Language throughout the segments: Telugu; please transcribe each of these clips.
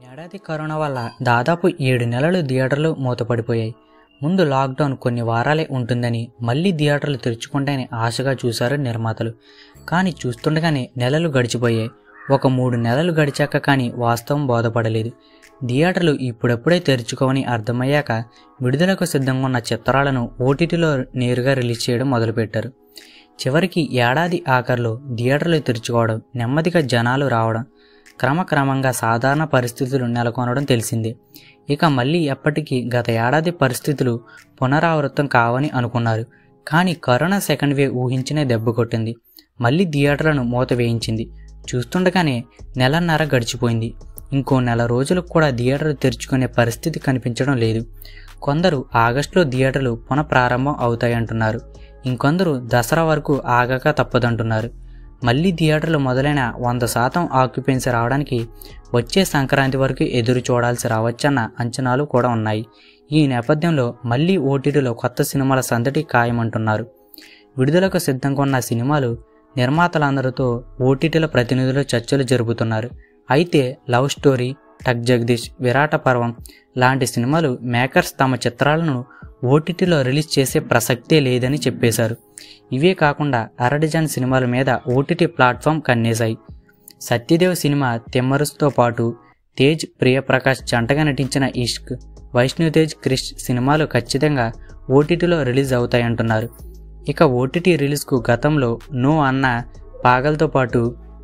ఏడాది కరోనా వల్ల దాదాపు ఏడు నెలలు థియేటర్లు మూతపడిపోయాయి ముందు లాక్డౌన్ కొన్ని వారాలే ఉంటుందని మళ్ళీ థియేటర్లు తెరుచుకుంటాయని ఆశగా చూశారు నిర్మాతలు కానీ చూస్తుండగానే నెలలు గడిచిపోయాయి ఒక మూడు నెలలు గడిచాక కానీ వాస్తవం బోధపడలేదు థియేటర్లు ఇప్పుడప్పుడే తెరుచుకోవని అర్థమయ్యాక విడుదలకు సిద్ధంగా ఉన్న చిత్రాలను ఓటీటీలో నేరుగా రిలీజ్ చేయడం మొదలుపెట్టారు చివరికి ఏడాది ఆఖరిలో థియేటర్లు తెరుచుకోవడం నెమ్మదిగా జనాలు రావడం క్రమక్రమంగా సాధారణ పరిస్థితులు నెలకొనడం తెలిసిందే ఇక మళ్ళీ ఎప్పటికీ గత ఏడాది పరిస్థితులు పునరావృతం కావని అనుకున్నారు కానీ కరోనా సెకండ్ వేవ్ ఊహించినే దెబ్బ కొట్టింది మళ్ళీ థియేటర్లను మూత వేయించింది చూస్తుండగానే నెలన్నర గడిచిపోయింది ఇంకో నెల రోజులకు కూడా థియేటర్లు తెరుచుకునే పరిస్థితి కనిపించడం లేదు కొందరు ఆగస్టులో థియేటర్లు పునఃప్రారంభం అవుతాయంటున్నారు ఇంకొందరు దసరా వరకు ఆగక తప్పదంటున్నారు మళ్ళీ థియేటర్లు మొదలైన వంద శాతం ఆక్యుపెన్సీ రావడానికి వచ్చే సంక్రాంతి వరకు ఎదురు చూడాల్సి రావచ్చన్న అంచనాలు కూడా ఉన్నాయి ఈ నేపథ్యంలో మళ్ళీ ఓటీటీలో కొత్త సినిమాల సందడి ఖాయమంటున్నారు విడుదలకు సిద్ధంగా ఉన్న సినిమాలు నిర్మాతలందరితో ఓటీటీల ప్రతినిధులు చర్చలు జరుపుతున్నారు అయితే లవ్ స్టోరీ టక్ జగదీష్ విరాట పర్వం లాంటి సినిమాలు మేకర్స్ తమ చిత్రాలను ఓటీటీలో రిలీజ్ చేసే ప్రసక్తే లేదని చెప్పేశారు ఇవే కాకుండా అరడజన్ సినిమాల మీద ఓటీటీ ప్లాట్ఫామ్ కన్నేశాయి సత్యదేవ్ సినిమా తిమ్మరుస్తో పాటు తేజ్ ప్రియప్రకాష్ జంటగా నటించిన ఇష్క్ వైష్ణవ్ తేజ్ క్రిష్ సినిమాలు ఖచ్చితంగా ఓటీటీలో రిలీజ్ అవుతాయంటున్నారు ఇక ఓటీటీ రిలీజ్కు గతంలో నో అన్న పాగల్తో పాటు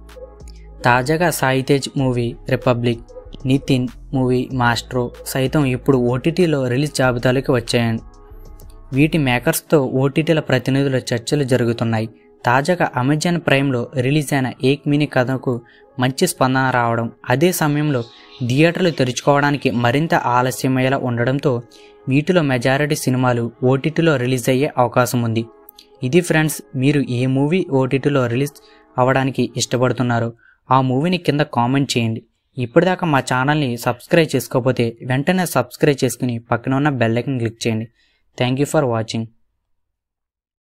తాజాగా Sai Tej movie Republic Nithin movie Maestro సైతం ఇప్పుడు ఓటీటీలో రిలీజ్ జాబితాలోకి వచ్చాయని వీటి మేకర్స్తో ఓటీటీల ప్రతినిధుల చర్చలు జరుగుతున్నాయి తాజాగా అమెజాన్ ప్రైమ్లో రిలీజ్ అయిన ఏక్ మినీ కథకు మంచి స్పందన రావడం అదే సమయంలో థియేటర్లు తెరుచుకోవడానికి మరింత ఆలస్యమయ్యేలా ఉండడంతో వీటిలో మెజారిటీ సినిమాలు ఓటీటీలో రిలీజ్ అయ్యే అవకాశం ఉంది ఇది ఫ్రెండ్స్ మీరు ఏ మూవీ ఓటీటీలో రిలీజ్ అవ్వడానికి ఇష్టపడుతున్నారో ఆ మూవీని కింద కామెంట్ చేయండి ఇప్పటిదాకా మా ఛానల్ని సబ్స్క్రైబ్ చేసుకోకపోతే వెంటనే సబ్స్క్రైబ్ చేసుకుని పక్కన ఉన్న బెల్ ఐకన్ క్లిక్ చేయండి థ్యాంక్ యూ ఫర్ వాచింగ్